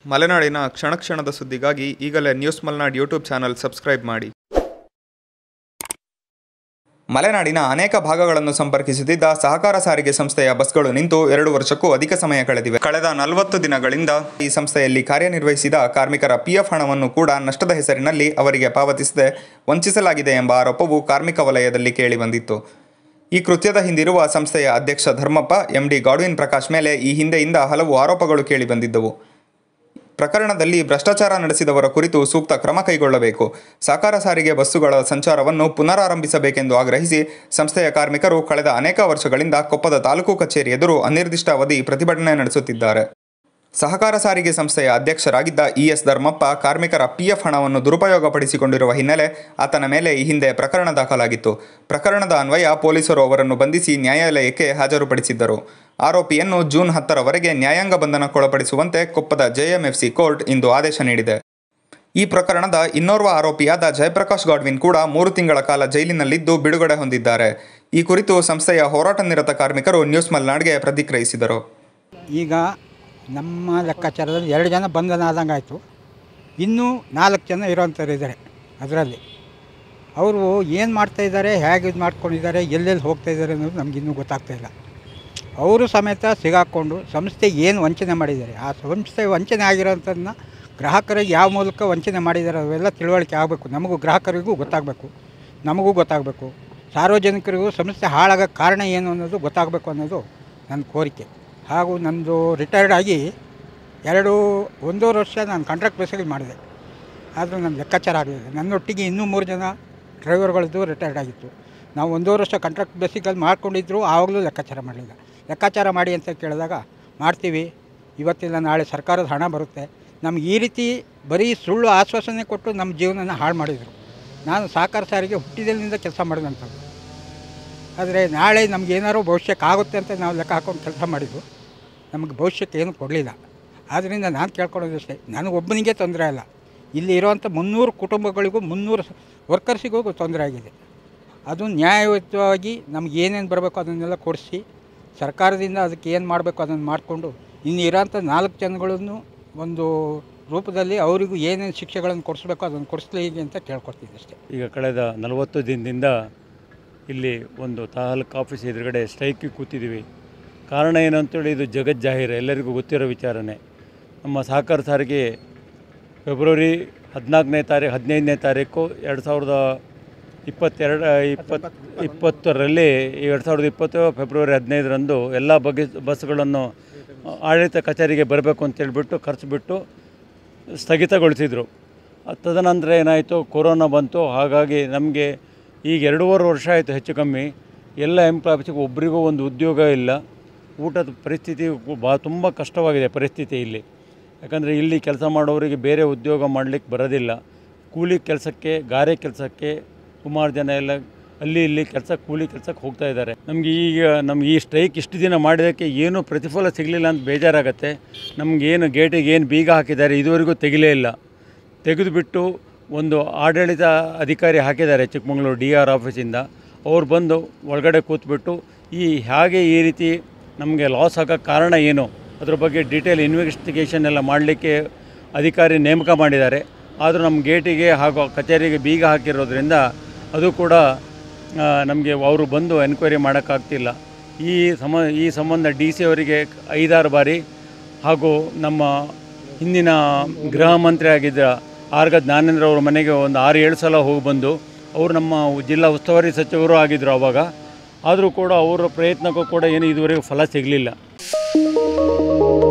ಮಲೆನಾಡಿನ ಕ್ಷಣ ಕ್ಷಣದ ಸುದ್ದಿಗಾಗಿ ಈಗಲೇ news Malenad YouTube channel subscribe ಮಾಡಿ ಮಲೆನಾಡಿನ ಅನೇಕ ಭಾಗಗಳನ್ನು ಸಂಪರ್ಕಿಸುತ್ತಿದ್ದ ಸಹಕಾರ ಸಾರಿಗೆ ಸಂಸ್ಥೆಯ ಬಸ್ಗಳು ನಿಂತು ಎರಡು ವರ್ಷಕ್ಕೂ ಅಧಿಕ ಸಮಯ ಕಳೆದಿವೆ ಕಳೆದ ನಲವತ್ತು ದಿನಗಳಿಂದ ಈ ಸಂಸ್ಥೆಯಲ್ಲಿ ಕಾರ್ಯನಿರ್ವಹಿಸಿದ ಕಾರ್ಮಿಕರ ಪಿಎಫ್ ಹಣವನ್ನು ಕೂಡ ನಷ್ಟದ ಹೆಸರಿನಲ್ಲಿ ಅವರಿಗೆ ಪಾವತಿಸದೆ ವಂಚಿಸಲಾಗಿದೆ ಎಂಬ ಆರೋಪವು ಕಾರ್ಮಿಕ ವಲಯದಲ್ಲಿ ಕೇಳಿಬಂದಿತ್ತು ಈ ಕೃತ್ಯದ ಹಿಂದಿರುವ ಸಂಸ್ಥೆಯ ಅಧ್ಯಕ್ಷ ಧರ್ಮಪ್ಪ ಎಂಡಿ ಗಾಡ್ವಿನ್ ಪ್ರಕಾಶ್ ಮೇಲೆ ಈ ಹಿಂದೆಯಿಂದ ಹಲವು ಆರೋಪಗಳು ಕೇಳಿಬಂದಿದ್ದವು ಪ್ರಕರಣದಲ್ಲಿ ಭ್ರಷ್ಟಾಚಾರ ನಡೆಸಿದವರ ಕುರಿತು ಸೂಕ್ತ ಕ್ರಮ ಕೈಗೊಳ್ಳಬೇಕು ಸಾಕಾರ ಸಾರಿಗೆ ಬಸ್ಸುಗಳ ಸಂಚಾರವನ್ನು ಪುನರಾರಂಭಿಸಬೇಕೆಂದು ಆಗ್ರಹಿಸಿ ಸಂಸ್ಥೆಯ ಕಾರ್ಮಿಕರು ಕಳೆದ ಅನೇಕ ವರ್ಷಗಳಿಂದ ಕೊಪ್ಪದ ತಾಲೂಕು ಕಚೇರಿ ಎದುರು ಅನಿರ್ದಿಷ್ಟಾವಧಿ ಪ್ರತಿಭಟನೆ ನಡೆಸುತ್ತಿದ್ದಾರೆ ಸಹಕಾರ ಸಾರಿಗೆ ಸಂಸ್ಥೆಯ ಅಧ್ಯಕ್ಷರಾಗಿದ್ದ ಇಎಸ್ ಧರ್ಮಪ್ಪ ಕಾರ್ಮಿಕರ ಪಿಎಫ್ ಹಣವನ್ನು ದುರುಪಯೋಗಪಡಿಸಿಕೊಂಡಿರುವ ಹಿನ್ನೆಲೆ ಆತನ ಮೇಲೆ ಈ ಹಿಂದೆ ಪ್ರಕರಣ ದಾಖಲಾಗಿತ್ತು ಪ್ರಕರಣದ ಅನ್ವಯ ಪೊಲೀಸರು ಅವರನ್ನು ಬಂಧಿಸಿ ನ್ಯಾಯಾಲಯಕ್ಕೆ ಹಾಜರುಪಡಿಸಿದ್ದರು ಆರೋಪಿಯನ್ನು ಜೂನ್ ಹತ್ತರವರೆಗೆ ನ್ಯಾಯಾಂಗ ಬಂಧನಕ್ಕೊಳಪಡಿಸುವಂತೆ ಕೊಪ್ಪದ ಜೆಎಂಎಫ್ಸಿ ಕೋರ್ಟ್ ಇಂದು ಆದೇಶ ನೀಡಿದೆ ಈ ಪ್ರಕರಣದ ಇನ್ನೋರ್ವ ಆರೋಪಿಯಾದ ಜಯಪ್ರಕಾಶ್ ಗಾಡ್ವಿನ್ ಕೂಡ ಮೂರು ತಿಂಗಳ ಕಾಲ ಜೈಲಿನಲ್ಲಿದ್ದು ಬಿಡುಗಡೆ ಹೊಂದಿದ್ದಾರೆ ಈ ಕುರಿತು ಸಂಸ್ಥೆಯ ಹೋರಾಟ ನಿರತ ಕಾರ್ಮಿಕರು ನ್ಯೂಸ್ ಮಲ್ನಾಡ್ಗೆ ಪ್ರತಿಕ್ರಿಯಿಸಿದರು ಈಗ ನಮ್ಮ ಲೆಕ್ಕಾಚಾರದಲ್ಲಿ ಎರಡು ಜನ ಬಂಧನ ಆದಂಗೆ ಆಯಿತು ಇನ್ನೂ ನಾಲ್ಕು ಜನ ಇರೋಂಥವ್ರು ಇದ್ದಾರೆ ಅದರಲ್ಲಿ ಅವರು ಏನು ಮಾಡ್ತಾಯಿದ್ದಾರೆ ಹೇಗೆ ಇದು ಮಾಡ್ಕೊಂಡಿದ್ದಾರೆ ಎಲ್ಲೆಲ್ಲಿ ಹೋಗ್ತಾ ಇದ್ದಾರೆ ಅನ್ನೋದು ನಮಗಿನ್ನೂ ಗೊತ್ತಾಗ್ತಾ ಇಲ್ಲ ಅವರು ಸಮೇತ ಸಿಗಾಕ್ಕೊಂಡು ಸಂಸ್ಥೆ ಏನು ವಂಚನೆ ಮಾಡಿದ್ದಾರೆ ಆ ಸಂಸ್ಥೆ ವಂಚನೆ ಆಗಿರೋಂಥದ್ದನ್ನ ಗ್ರಾಹಕರಿಗೆ ಯಾವ ಮೂಲಕ ವಂಚನೆ ಮಾಡಿದ್ದಾರೆ ಅವೆಲ್ಲ ತಿಳುವಳಿಕೆ ಆಗಬೇಕು ನಮಗೂ ಗ್ರಾಹಕರಿಗೂ ಗೊತ್ತಾಗಬೇಕು ನಮಗೂ ಗೊತ್ತಾಗಬೇಕು ಸಾರ್ವಜನಿಕರಿಗೂ ಸಂಸ್ಥೆ ಹಾಳಾಗೋಕ್ಕೆ ಕಾರಣ ಏನು ಅನ್ನೋದು ಗೊತ್ತಾಗಬೇಕು ಅನ್ನೋದು ನನ್ನ ಕೋರಿಕೆ ಹಾಗೂ ನಂದು ರಿಟೈರ್ಡ್ ಆಗಿ ಎರಡು ಒಂದೂವರೆ ವರ್ಷ ನಾನು ಕಾಂಟ್ರಾಕ್ಟ್ ಬೇಸಲ್ಲಿ ಮಾಡಿದೆ ಆದರೂ ನನ್ನ ಲೆಕ್ಕಾಚಾರ ಆಗಲಿಲ್ಲ ನನ್ನೊಟ್ಟಿಗೆ ಇನ್ನೂ ಮೂರು ಜನ ಡ್ರೈವರ್ಗಳದ್ದು ರಿಟೈರ್ಡ್ ಆಗಿತ್ತು ನಾವು ಒಂದೂವರೆ ವರ್ಷ ಕಾಂಟ್ರಾಕ್ಟ್ ಬೇಸಿಕಲ್ಲಿ ಮಾಡ್ಕೊಂಡಿದ್ರು ಆವಾಗಲೂ ಲೆಕ್ಕಾಚಾರ ಮಾಡಲಿಲ್ಲ ಲೆಕ್ಕಾಚಾರ ಮಾಡಿ ಅಂತ ಕೇಳಿದಾಗ ಮಾಡ್ತೀವಿ ಇವತ್ತಿಲ್ಲ ನಾಳೆ ಸರ್ಕಾರದ ಹಣ ಬರುತ್ತೆ ನಮ್ಗೆ ಈ ರೀತಿ ಬರೀ ಸುಳ್ಳು ಆಶ್ವಾಸನೆ ಕೊಟ್ಟು ನಮ್ಮ ಜೀವನನ ಹಾಳು ಮಾಡಿದರು ನಾನು ಸಹಕಾರ ಸಾರಿಗೆ ಹುಟ್ಟಿದಲ್ಲಿಂದ ಕೆಲಸ ಮಾಡಿದಂಥದ್ದು ಆದರೆ ನಾಳೆ ನಮ್ಗೆ ಏನಾದ್ರು ಭವಿಷ್ಯಕ್ಕೆ ಆಗುತ್ತೆ ಅಂತ ನಾವು ಲೆಕ್ಕ ಹಾಕೊಂಡು ಕೆಲಸ ಮಾಡಿದ್ದು ನಮಗೆ ಭವಿಷ್ಯಕ್ಕೆ ಏನೂ ಕೊಡಲಿಲ್ಲ ಆದ್ದರಿಂದ ನಾನು ಕೇಳ್ಕೊಳ್ಳೋದಷ್ಟೇ ನನಗೊಬ್ಬನಿಗೆ ತೊಂದರೆ ಅಲ್ಲ ಇಲ್ಲಿ ಇರುವಂಥ ಮುನ್ನೂರು ಕುಟುಂಬಗಳಿಗೂ ಮುನ್ನೂರು ವರ್ಕರ್ಸಿಗೂ ತೊಂದರೆ ಆಗಿದೆ ಅದು ನ್ಯಾಯಯುತವಾಗಿ ನಮ್ಗೆ ಏನೇನು ಬರಬೇಕು ಅದನ್ನೆಲ್ಲ ಕೊಡಿಸಿ ಸರ್ಕಾರದಿಂದ ಅದಕ್ಕೆ ಏನು ಮಾಡಬೇಕು ಅದನ್ನು ಮಾಡಿಕೊಂಡು ಇನ್ನು ಇರೋಂಥ ನಾಲ್ಕು ಜನಗಳನ್ನು ಒಂದು ರೂಪದಲ್ಲಿ ಅವರಿಗೂ ಏನೇನು ಶಿಕ್ಷೆಗಳನ್ನು ಕೊಡಿಸ್ಬೇಕು ಅದನ್ನು ಕೊಡಿಸ್ಲಿ ಅಂತ ಕೇಳ್ಕೊಡ್ತೀನಿ ಅಷ್ಟೇ ಈಗ ಕಳೆದ ನಲವತ್ತು ದಿನದಿಂದ ಇಲ್ಲಿ ಒಂದು ತಾಲೂಕು ಆಫೀಸ್ ಎದುರುಗಡೆ ಸ್ಟ್ರೈಕಿಗೆ ಕೂತಿದ್ದೀವಿ ಕಾರಣ ಏನು ಅಂತೇಳಿ ಇದು ಜಗಜ್ಜಾಹೀರ ಎಲ್ಲರಿಗೂ ಗೊತ್ತಿರೋ ವಿಚಾರನೇ ನಮ್ಮ ಸಹಕಾರ ಸಾರಿಗೆ ಫೆಬ್ರವರಿ ಹದಿನಾಲ್ಕನೇ ತಾರೀಕು ಹದಿನೈದನೇ ತಾರೀಕು ಎರಡು ಸಾವಿರದ ಇಪ್ಪತ್ತೆರಡು ಇಪ್ಪತ್ತು ಇಪ್ಪತ್ತರಲ್ಲಿ ಎರಡು ಸಾವಿರದ ಇಪ್ಪತ್ತು ಫೆಬ್ರವರಿ ಹದಿನೈದರಂದು ಎಲ್ಲ ಬಗೆ ಬಸ್ಗಳನ್ನು ಆಡಳಿತ ಕಚೇರಿಗೆ ಬರಬೇಕು ಅಂತೇಳ್ಬಿಟ್ಟು ಖರ್ಚು ಬಿಟ್ಟು ಸ್ಥಗಿತಗೊಳಿಸಿದರು ತದನಂತರ ಏನಾಯಿತು ಕೊರೋನಾ ಬಂತು ಹಾಗಾಗಿ ನಮಗೆ ಈಗ ಎರಡೂವರೆ ವರ್ಷ ಆಯಿತು ಹೆಚ್ಚು ಕಮ್ಮಿ ಎಲ್ಲ ಎಂಪ್ಲಾಯ್ಸಿಗೆ ಒಬ್ಬರಿಗೂ ಒಂದು ಉದ್ಯೋಗ ಇಲ್ಲ ಊಟದ ಪರಿಸ್ಥಿತಿ ಬಾ ತುಂಬ ಕಷ್ಟವಾಗಿದೆ ಪರಿಸ್ಥಿತಿ ಇಲ್ಲಿ ಯಾಕಂದರೆ ಇಲ್ಲಿ ಕೆಲಸ ಮಾಡೋರಿಗೆ ಬೇರೆ ಉದ್ಯೋಗ ಮಾಡಲಿಕ್ಕೆ ಬರೋದಿಲ್ಲ ಕೂಲಿ ಕೆಲಸಕ್ಕೆ ಗಾರೆ ಕೆಲಸಕ್ಕೆ ಸುಮಾರು ಜನ ಎಲ್ಲ ಅಲ್ಲಿ ಇಲ್ಲಿ ಕೆಲಸ ಕೂಲಿ ಕೆಲಸಕ್ಕೆ ಹೋಗ್ತಾ ಇದ್ದಾರೆ ನಮಗೆ ಈಗ ನಮ್ಗೆ ಈ ಸ್ಟ್ರೈಕ್ ಇಷ್ಟು ದಿನ ಮಾಡಿದ್ದಕ್ಕೆ ಏನೂ ಪ್ರತಿಫಲ ಸಿಗಲಿಲ್ಲ ಅಂತ ಬೇಜಾರಾಗುತ್ತೆ ನಮ್ಗೆ ಏನು ಗೇಟಿಗೆ ಏನು ಬೀಗ ಹಾಕಿದ್ದಾರೆ ಇದುವರೆಗೂ ತೆಗಿಲೇ ಇಲ್ಲ ತೆಗೆದುಬಿಟ್ಟು ಒಂದು ಆಡಳಿತ ಅಧಿಕಾರಿ ಹಾಕಿದ್ದಾರೆ ಚಿಕ್ಕಮಗಳೂರು ಡಿ ಆರ್ ಆಫೀಸಿಂದ ಅವ್ರು ಬಂದು ಒಳಗಡೆ ಕೂತ್ಬಿಟ್ಟು ಈ ಹೇಗೆ ಈ ರೀತಿ ನಮಗೆ ಲಾಸ್ ಆಗೋಕ್ಕೆ ಕಾರಣ ಏನು ಅದ್ರ ಬಗ್ಗೆ ಡೀಟೇಲ್ ಇನ್ವೆಸ್ಟಿಗೇಷನ್ ಎಲ್ಲ ಮಾಡಲಿಕ್ಕೆ ಅಧಿಕಾರಿ ನೇಮಕ ಮಾಡಿದ್ದಾರೆ ಆದರೂ ನಮ್ಮ ಗೇಟಿಗೆ ಹಾಗೂ ಕಚೇರಿಗೆ ಬೀಗ ಹಾಕಿರೋದ್ರಿಂದ ಅದು ಕೂಡ ನಮಗೆ ಅವರು ಬಂದು ಎನ್ಕ್ವೈರಿ ಮಾಡೋಕ್ಕಾಗ್ತಿಲ್ಲ ಈ ಸಮ ಈ ಸಂಬಂಧ ಡಿ ಸಿ ಅವರಿಗೆ ಐದಾರು ಬಾರಿ ಹಾಗೂ ನಮ್ಮ ಹಿಂದಿನ ಗೃಹ ಮಂತ್ರಿ ಆಗಿದ್ದ ಆರ್ಗ ಜ್ಞಾನೇಂದ್ರ ಅವ್ರ ಮನೆಗೆ ಒಂದು ಆರು ಏಳು ಸಲ ಹೋಗಿ ಬಂದು ಅವರು ನಮ್ಮ ಜಿಲ್ಲಾ ಉಸ್ತುವಾರಿ ಸಚಿವರು ಆಗಿದ್ದರು ಆವಾಗ ಆದರೂ ಕೂಡ ಅವರ ಪ್ರಯತ್ನಕ್ಕೂ ಕೂಡ ಏನು ಇದುವರೆಗೂ ಫಲ ಸಿಗಲಿಲ್ಲ